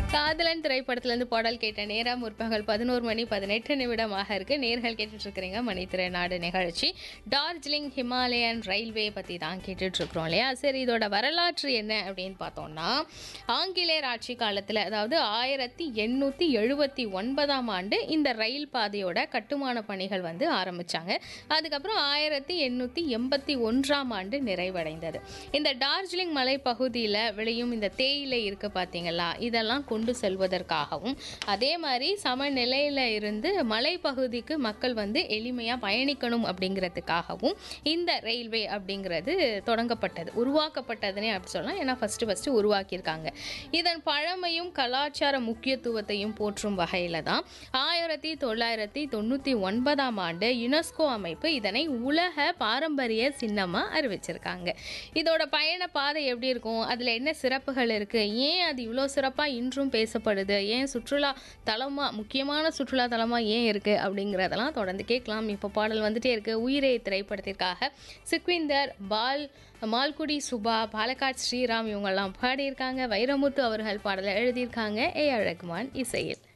காதலன் திரைப்படத்திலிருந்து பாடல் கேட்ட நேரம் முற்பகல் பதினோரு மணி பதினெட்டு நிமிடமாக இருக்கு நேர்கள் கேட்டுட்டு இருக்கிறீங்க மணித்திரை நாடு நிகழ்ச்சி டார்ஜிலிங் ஹிமாலயன் ரயில்வே பற்றி தான் கேட்டுட்டு இருக்கிறோம் இல்லையா சரி இதோட வரலாற்று என்ன அப்படின்னு பார்த்தோம்னா ஆங்கிலேயர் ஆட்சி காலத்தில் அதாவது ஆயிரத்தி எண்ணூற்றி எழுபத்தி ஒன்பதாம் ஆண்டு இந்த ரயில் பாதையோட கட்டுமான பணிகள் வந்து ஆரம்பிச்சாங்க அதுக்கப்புறம் ஆயிரத்தி எண்ணூற்றி எண்பத்தி ஒன்றாம் ஆண்டு நிறைவடைந்தது இந்த டார்ஜிலிங் மலைப்பகுதியில் விளையும் இந்த தேயிலை இருக்கு பார்த்தீங்களா இதெல்லாம் கொண்டு செல்வதற்காகவும் அதே மாதிரி சமநிலையில் இருந்து மலைப்பகுதிக்கு மக்கள் வந்து எளிமையாக பயணிக்கணும் அப்படிங்கிறதுக்காகவும் இந்த ரயில்வே அப்படிங்கிறது தொடங்கப்பட்டது உருவாக்கப்பட்டதுனே அப்படி சொல்லலாம் ஏன்னா ஃபஸ்ட்டு ஃபஸ்ட்டு உருவாக்கியிருக்காங்க இதன் பழமையும் கலாச்சார முக்கியத்துவத்தையும் போற்றும் வகையில் தான் ஆயிரத்தி தொள்ளாயிரத்தி தொண்ணூற்றி ஒன்பதாம் ஆண்டு யுனெஸ்கோ அமைப்பு இதனை உலக பாரம்பரிய சின்னமாக அறிவிச்சிருக்காங்க இதோட பயண பாதை எப்படி இருக்கும் அதில் என்ன சிறப்புகள் இருக்குது ஏன் அது இவ்வளோ சிறப்பாக இன்றும் பேசப்படுது ஏன் சுற்றுலா தலமாக முக்கியமான சுற்றுலா தலமாக ஏன் இருக்குது அப்படிங்கிறதெல்லாம் தொடர்ந்து கேட்கலாம் இப்போ பாடல் வந்துட்டே இருக்கு உயிரே திரைப்படத்திற்காக சுக்விந்தர் பால் மால்குடி சுபா பாலக்காட் ஸ்ரீராம் இவங்கெல்லாம் பாடியிருக்காங்க வைரமுத்து அவர்கள் பாடலை எழுதியிருக்காங்க ஏ ஆர் ரஹ்மான் இசையில்